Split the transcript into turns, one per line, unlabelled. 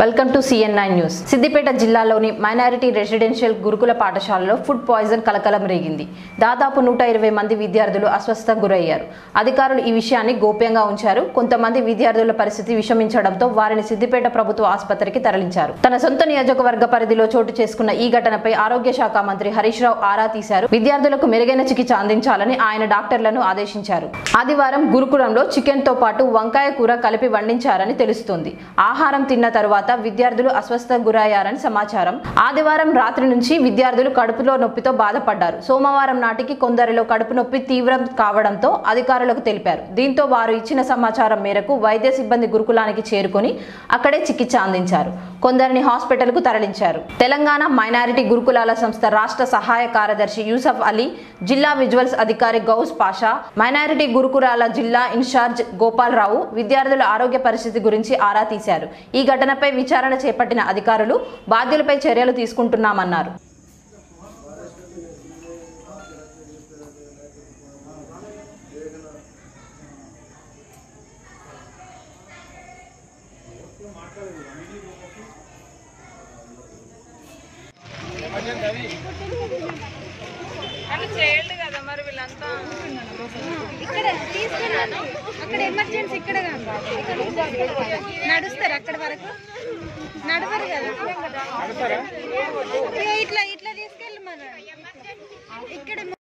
Welcome to CNI news Siddipet జిల్లాలోని minority residential గురుకుల పాఠశాలలో ఫుడ్ పాయిజన్ కలకలం రేగింది దాదాపు నూట ఇరవై మంది విద్యార్థులు అస్వస్థతకు గురయ్యారు అధికారులు ఈ విషయాన్ని గోప్యంగా ఉంచారు కొంతమంది విద్యార్థుల పరిస్థితి విషమించడంతో వారిని సిద్దిపేట ప్రభుత్వ ఆసుపత్రికి తరలించారు తన సొంత నియోజకవర్గ పరిధిలో చోటు చేసుకున్న ఈ ఘటనపై ఆరోగ్య శాఖ మంత్రి హరీష్ రావు ఆరా తీశారు విద్యార్థులకు మెరుగైన చికిత్స అందించాలని ఆయన డాక్టర్లను ఆదేశించారు ఆదివారం గురుకులంలో చికెన్ తో పాటు వంకాయ కూర కలిపి వండించారని తెలుస్తోంది ఆహారం తిన్న తరువాత విద్యార్థులు అస్వస్థతకు గురయ్యారని సమాచారం ఆదివారం రాత్రి నుంచి విద్యార్థులు కడుపులో నొప్పితో బాధపడ్డారు సోమవారం నాటికి కొందరిలో కడుపు నొప్పి తీవ్రం కావడంతో అధికారులకు తెలిపారు దీంతో వారు ఇచ్చిన సమాచారం మేరకు వైద్య సిబ్బంది గురుకులానికి చేరుకొని అక్కడే చికిత్స అందించారు కొందరిని హాస్పిటల్కు తరలించారు తెలంగాణ మైనారిటీ గురుకులాల సంస్థ రాష్ట్ర సహాయ కార్యదర్శి యూసఫ్ అలీ జిల్లా విజువల్స్ అధికారి గౌస్ పాషా మైనారిటీ గురుకులాల జిల్లా ఇన్ఛార్జ్ గోపాలరావు విద్యార్థుల ఆరోగ్య పరిస్థితి గురించి ఆరా తీశారు ఈ ఘటనపై విచారణ చేపట్టిన అధికారులు బాధ్యులపై చర్యలు తీసుకుంటున్నామన్నారు
అని చేయండి కదా మరి వీళ్ళంతా
ఇక్కడ తీసుకున్నాను అక్కడ ఎమర్జెన్సీ ఇక్కడ కాదు. నడుస్తారు అక్కడ వరకు నడవరు కదా ఇక ఇట్లా ఇట్లా తీసుకెళ్ళి మరి ఇక్కడ